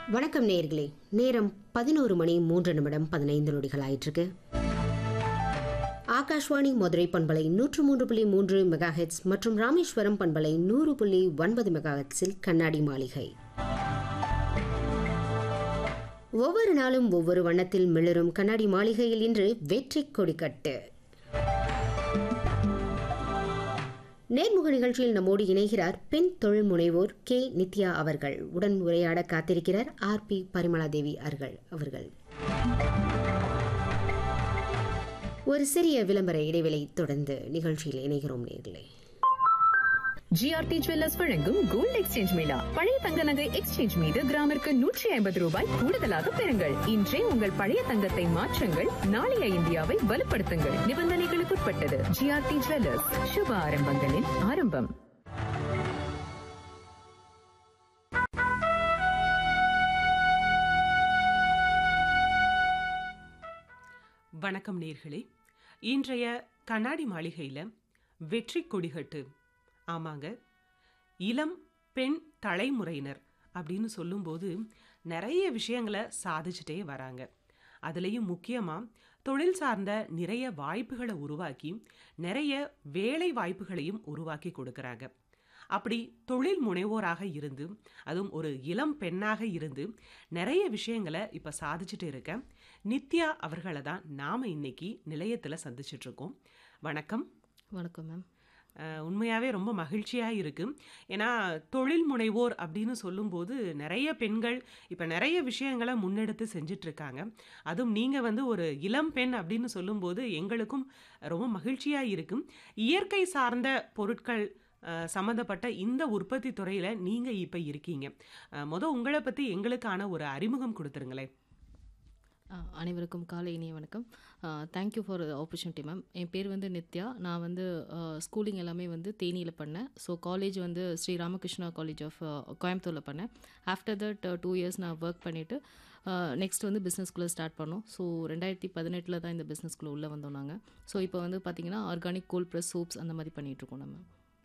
வணக்கம் நேர்களே நேரம் பதினோரு மணி மூன்று நிமிடம் பதினைந்து நொடிகள் ஆயிட்டிருக்கு ஆகாஷ்வாணி மதுரை பண்பலை நூற்று மூன்று புள்ளி மூன்று மெகாஹெட்ஸ் மற்றும் ராமேஸ்வரம் பண்பலை நூறு புள்ளி ஒன்பது மெகாஹெட்ஸில் கண்ணாடி மாளிகை ஒவ்வொரு நாளும் ஒவ்வொரு வண்ணத்தில் மிளரும் கண்ணாடி மாளிகையில் இன்று வெற்றி கொடிக்கட்டு நேர்முக நிகழ்ச்சியில் நம்மோடு இணைகிறார் பெண் தொழில் முனைவோர் கே நித்யா அவர்கள் உடன் உரையாட காத்திருக்கிறார் ஆர் பி பரிமளாதேவி அவர்கள் அவர்கள் ஒரு சிறிய விளம்பர இடைவெளி தொடர்ந்து நிகழ்ச்சியில் இணைகிறோம் நேர்களே ஜிஆர்டி ஜுவல்லர்ஸ் வழங்கும் கோல்ட் எக்ஸ்சேஞ்ச் மேளா பழைய தங்க நகை எக்ஸ்சேஞ்ச் மீது கிராமிற்கு நூற்றி ஐம்பது ரூபாய் கூடுதலாக பெறுங்கள் இன்றே உங்கள் பழைய தங்கத்தை மாற்றுங்கள் நாளைய இந்தியாவை வலுப்படுத்துங்கள் நிபந்தனைகளுக்குட்பட்டது ஜிஆர்டி ஜுவல்லர்ஸ் சுப ஆரம்பங்களின் ஆரம்பம் வணக்கம் நேர்களே இன்றைய கண்ணாடி மாளிகையில் வெற்றி கொடிகட்டு ஆமாங்க இளம் பெண் தலைமுறையினர் அப்படின்னு சொல்லும்போது நிறைய விஷயங்களை சாதிச்சுட்டே வராங்க அதுலேயும் முக்கியமாக தொழில் சார்ந்த நிறைய வாய்ப்புகளை உருவாக்கி நிறைய வேலை வாய்ப்புகளையும் உருவாக்கி கொடுக்குறாங்க அப்படி தொழில் முனைவோராக இருந்து அதுவும் ஒரு இளம் பெண்ணாக இருந்து நிறைய விஷயங்களை இப்போ சாதிச்சுட்டு இருக்க நித்யா அவர்களை தான் நாம் இன்னைக்கு நிலையத்தில் சந்திச்சுட்டு இருக்கோம் வணக்கம் வணக்கம் மேம் அஹ், உண்மையாவே ரொம்ப மகிழ்ச்சியா இருக்கு ஏன்னா தொழில் முனைவோர் அப்படின்னு சொல்லும்போது நிறைய பெண்கள் இப்ப நிறைய விஷயங்களை முன்னெடுத்து செஞ்சுட்டு இருக்காங்க அதுவும் நீங்க வந்து ஒரு இளம் பெண் அப்படின்னு சொல்லும்போது எங்களுக்கும் ரொம்ப மகிழ்ச்சியா இருக்கும் இயற்கை சார்ந்த பொருட்கள் அஹ், சம்மந்தப்பட்ட இந்த உற்பத்தி துறையில நீங்க இப்ப இருக்கீங்க அஹ், முத உங்களை பத்தி எங்களுக்கான ஒரு அறிமுகம் கொடுத்துருங்களேன் அஹ், அனைவருக்கும் காலை இனிய வணக்கம் தேங்க்யூ ஃபார் ஆப்பர்ச்சுனிட்டி மேம் என் பேர் வந்து நித்யா நான் வந்து ஸ்கூலிங் எல்லாமே வந்து தேனியில் பண்ணேன் ஸோ காலேஜ் வந்து ஸ்ரீ ராமகிருஷ்ணா காலேஜ் ஆஃப் கோயம்புத்தூரில் பண்ணேன் ஆஃப்டர் தட் டூ இயர்ஸ் நான் ஒர்க் பண்ணிவிட்டு நெக்ஸ்ட் வந்து பிஸ்னஸ்குள்ளே ஸ்டார்ட் பண்ணோம் ஸோ ரெண்டாயிரத்தி பதினெட்டில் தான் இந்த பிஸ்னஸ்குள்ளே உள்ளே வந்தோம் நாங்கள் ஸோ இப்போ வந்து பார்த்திங்கன்னா ஆர்கானிக் கோல்ட் ப்ரெஸ் சூப்ஸ் அந்த மாதிரி பண்ணிகிட்ருக்கோம் நம்ம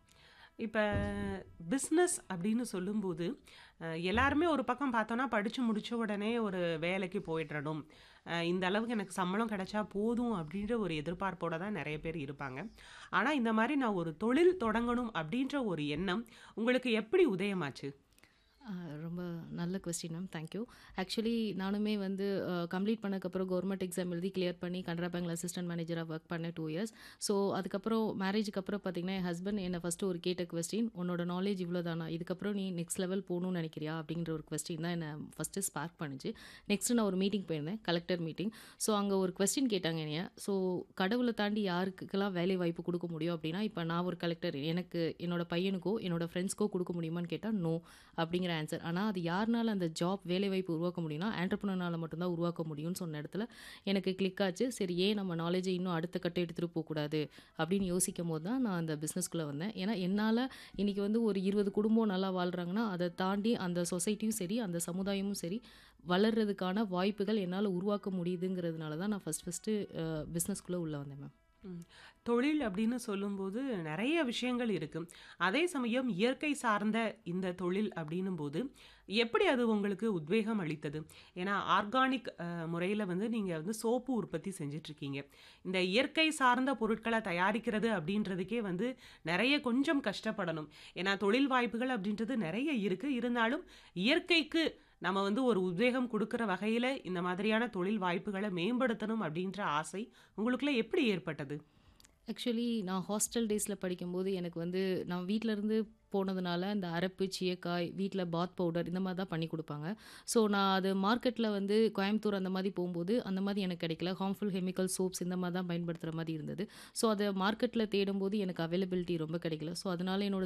இப்போ பிஸ்னஸ் அப்படின்னு சொல்லும்போது அஹ், எல்லாருமே ஒரு பக்கம் பார்த்தோன்னா படித்து முடிச்ச உடனே ஒரு வேலைக்கு போயிடணும் அஹ், இந்த அளவுக்கு எனக்கு சம்பளம் கிடைச்சா போதும் அப்படின்ற ஒரு எதிர்பார்ப்போட தான் நிறைய பேர் இருப்பாங்க ஆனால் இந்த மாதிரி நான் ஒரு தொழில் தொடங்கணும் அப்படின்ற ஒரு எண்ணம் உங்களுக்கு எப்படி உதயமாச்சு ஆஹ் ரொம்ப நல்ல கொஸ்டின் மேம் தேங்க்யூ ஆக்சுவலி நானுமே வந்து கம்ப்ளீட் பண்ணக்கப்புறம் கவர்மெண்ட் எக்ஸாம் எழுதி கிளியர் பண்ணி கனரா பேங்க்ல அசிஸ்டன்ட் மேனேஜராக ஒர்க் பண்ணேன் டூ இயர்ஸ் ஸோ அதுக்கப்புறம் மேரேஜுக்கு அப்புறம் பார்த்தீங்கன்னா என் ஹஸ்பண்ட் என்னை ஃபஸ்ட்டு ஒரு கேட்ட கொஸ்டின் உன்னோட நாலேஜ் இவ்வளோ தானா இதுக்கப்புறம் நீ நெக்ஸ்ட் லெவல் போகணும்னு நினைக்கிறியா அப்படிங்கிற ஒரு கொஸ்டின் தான் என்னை ஃபஸ்ட்டு ஸ்பார்க் பண்ணுச்சு நெக்ஸ்ட் நான் ஒரு மீட்டிங் போயிருந்தேன் கலெக்டர் மீட்டிங் ஸோ அங்கே ஒரு கொஸ்டின் கேட்டாங்க என்னைய ஸோ கடவுளை தாண்டி யாருக்கெல்லாம் வேலை வாய்ப்பு கொடுக்க முடியும் அப்படின்னா இப்போ நான் ஒரு கலெக்டர் எனக்கு என்னோட பையனுக்கோ என்னோட ஃப்ரெண்ட்ஸ்க்கோ கொடுக்க முடியுமான்னு கேட்டால் நோ அப்படிங்கிற ஆன்சர் ஆனால் அது யாருனால அந்த ஜாப் வேலை வாய்ப்பு உருவாக்க முடியும்னா ஆண்டர்பனர்னால மட்டும்தான் உருவாக்க முடியும்னு சொன்ன இடத்துல எனக்கு கிளிக் ஆச்சு சரி ஏன் நம்ம நாலேஜை இன்னும் அடுத்த கட்ட எடுத்துகிட்டு போகக்கூடாது அப்படின்னு யோசிக்கும் போது தான் நான் அந்த பிஸ்னஸ்க்குள்ளே வந்தேன் ஏன்னா என்னால் இன்னைக்கு வந்து ஒரு இருபது குடும்பம் நல்லா வாழ்கிறாங்கன்னா அதை தாண்டி அந்த சொசைட்டியும் சரி அந்த சமுதாயமும் சரி வளர்றதுக்கான வாய்ப்புகள் என்னால் உருவாக்க முடியுதுங்கிறதுனால தான் நான் ஃபஸ்ட் ஃபஸ்ட்டு பிஸ்னஸ்க்குள்ளே உள்ளே வந்தேன் மேம் ம். தொழில் அப்படின்னு சொல்லும்போது நிறைய விஷயங்கள் இருக்கு அதே சமயம் இயற்கை சார்ந்த இந்த தொழில் அப்படின்னும் போது எப்படி அது உங்களுக்கு உத்வேகம் அளித்தது ஏன்னா ஆர்கானிக் முறையில் வந்து நீங்கள் வந்து சோப்பு உற்பத்தி செஞ்சுட்டு இருக்கீங்க இந்த இயற்கை சார்ந்த பொருட்களை தயாரிக்கிறது அப்படின்றதுக்கே வந்து நிறைய கொஞ்சம் கஷ்டப்படணும் ஏன்னா தொழில் வாய்ப்புகள் அப்படின்றது நிறைய இருக்கு இருந்தாலும் இயற்கைக்கு நம்ம வந்து ஒரு உத்வேகம் கொடுக்குற வகையில் இந்த மாதிரியான தொழில் வாய்ப்புகளை மேம்படுத்தணும் அப்படின்ற ஆசை உங்களுக்குள்ள எப்படி ஏற்பட்டது ஆக்சுவலி நான் ஹாஸ்டல் டேஸில் படிக்கும்போது எனக்கு வந்து நான் வீட்ல இருந்து போனதுனால இந்த அரப்பு சீயக்காய் வீட்டில் பாத் பவுடர் இந்த மாதிரி தான் பண்ணி கொடுப்பாங்க ஸோ நான் அது மார்க்கெட்டில் வந்து கோயம்புத்தூர் அந்த மாதிரி போகும்போது அந்த மாதிரி எனக்கு கிடைக்கல ஹார்ம்ஃபுல் கெமிக்கல் சோப்ஸ் இந்த மாதிரி தான் பயன்படுத்துகிற மாதிரி இருந்தது ஸோ அதை மார்க்கெட்டில் தேடும்போது எனக்கு அவைலபிலிட்டி ரொம்ப கிடைக்கல ஸோ அதனால என்னோட